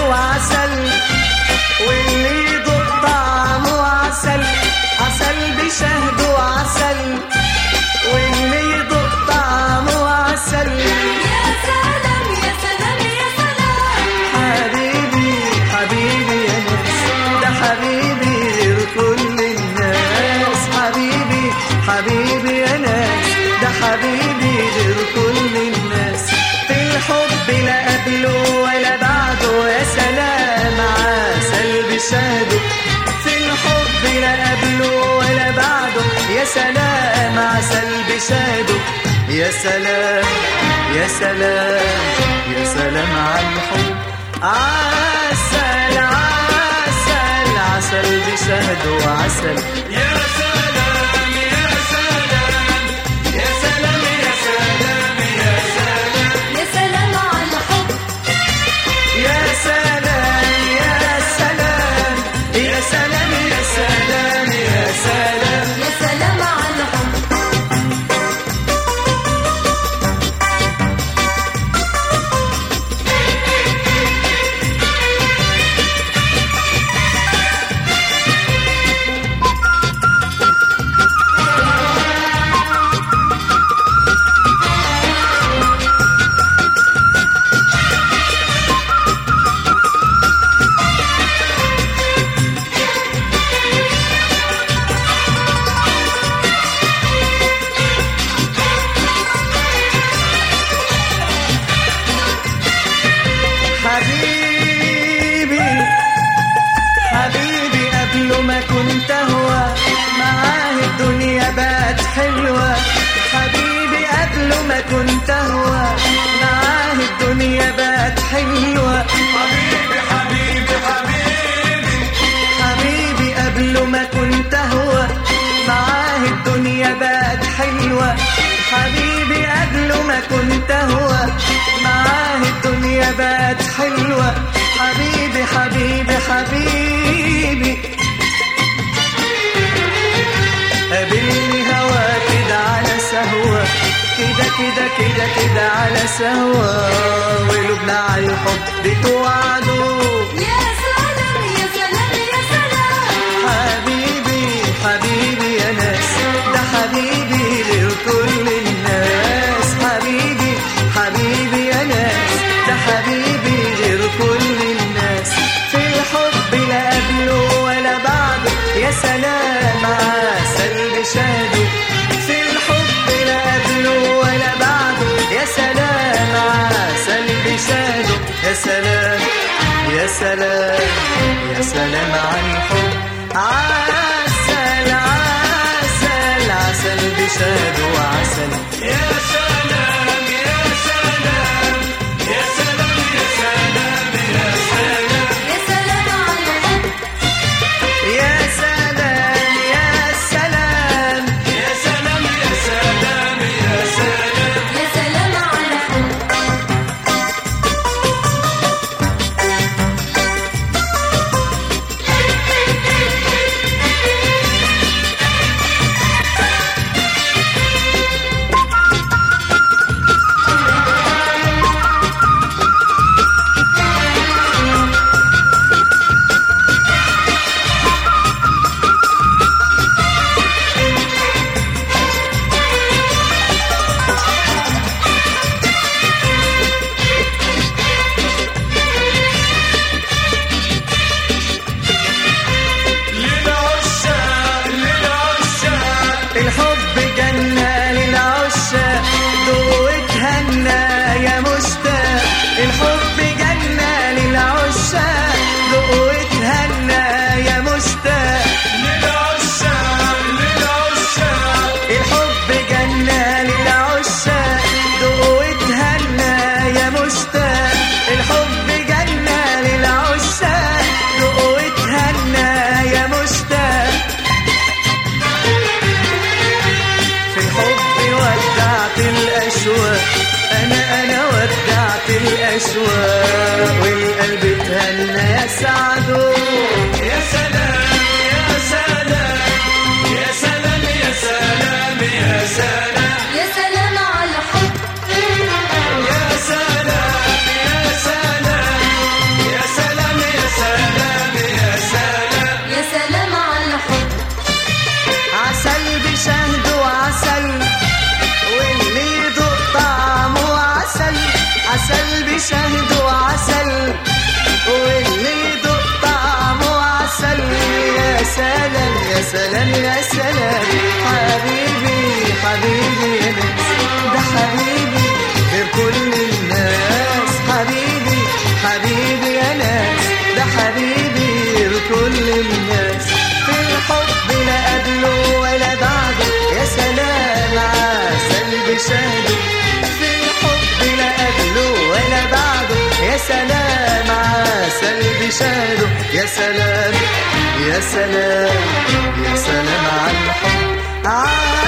وعسل واللي يدوق طعمه عسل عسل بشهد وعسل واللي يدوق طعمه عسل يا سلام يا سلام يا سلام حبيبي حبيبي يا ناس ده حبيبي غير كل الناس حبيبي حبيبي يا ناس ده حبيبي غير كل الناس في الحب لا قبله ولا بعده يا سلام عسل بشهده في الحب لا قبله ولا بعده يا سلام عسل بشهده يا سلام يا سلام يا سلام على الحب عسل عسل عسل بشهد وعسل يا سلام يا سلام يا سلام يا سلام يا سلام يا سلام على الحب يا سلام يا سلام يا سلام يا سلام يا سلام يا سلام على الحب حبيبي حبيبي قبل ما كنت هو معاه الدنيا بقت حلوة حبيبي قبل ما كنت هو معاه الدنيا بقت حلوة حبيبي حبيبي حبيبي حبيبي قبل ما كنت هو معاه الدنيا بقت حلوة حبيبي قبل ما كنت هو معاه الدنيا بقت حلوة حبيبي حبيبي حبيبي قابلني هوا كده على سهوة كده كده كده كده على سهوة وقلوبنا على الحب توعدوا يا سلام يا سلام يا سلام حبيبي حبيبي يا ناس ده حبيبي غير كل الناس حبيبي حبيبي يا ناس ده حبيبي غير كل الناس في الحب لا قبله ولا بعده يا سلام عسل بشهده في الحب لا قبله ولا بعده يا سلام عسل بشهده يا سلام يا سلام يا سلام على الحب عسل عسل عسل بشهد وعسل يا سلام يا سلام يا سلام يا سلام يا سلام يا سلام على الحب يا سلام يا سلام يا سلام يا سلام يا سلام يا سلام على الحب حبيبي لكل الناس في الحب لا قبله ولا بعده يا سلام عسل بشهده في الحب لا قبله ولا بعده يا سلام عسل بشهده يا سلام يا سلام يا سلام على الحب